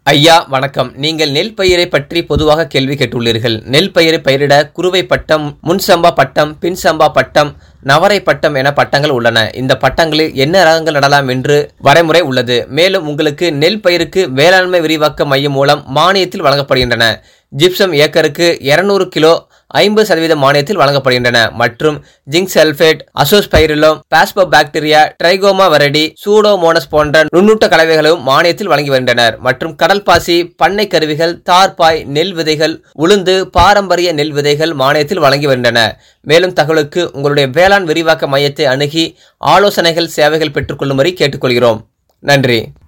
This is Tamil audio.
ஐயா வணக்கம் நீங்கள் நெல் பயிரை பற்றி பொதுவாக கேள்வி கேட்டுள்ளீர்கள் நெல் பயிரை பயிரிட குறுவை பட்டம் முன்சம்பா பட்டம் பின்சம்பா பட்டம் நவரை பட்டம் என பட்டங்கள் உள்ளன இந்த பட்டங்களில் என்ன ரகங்கள் நடலாம் என்று வரைமுறை உள்ளது மேலும் உங்களுக்கு நெல் பயிருக்கு வேளாண்மை விரிவாக்க மையம் மூலம் மானியத்தில் வழங்கப்படுகின்றன ஜிப்சம் ஏக்கருக்கு 200 கிலோ ஐம்பது சதவீத மானியத்தில் வழங்கப்படுகின்றன மற்றும் zinc sulphate azospirillum phosphobacteria trichoderma viride pseudomonas போன்ற நுண்ணூட்ட கலவைகளும் மானியத்தில் வழங்கி வருகின்றனர் மற்றும் கடல் பாசி பண்ணை கருவிகள் தார்பாய் நெல் விதைகள் உளுந்து பாரம்பரிய நெல் விதைகள் மானியத்தில் வழங்கி வருகின்றன மேலும் தகவலுக்கு உங்களுடைய வேளாண் விரிவாக்க மையத்தை அணுகி ஆலோசனைகள் சேவைகள் பெற்றுக்கொள்ளும்படி கேட்டுக்கொள்கிறோம் நன்றி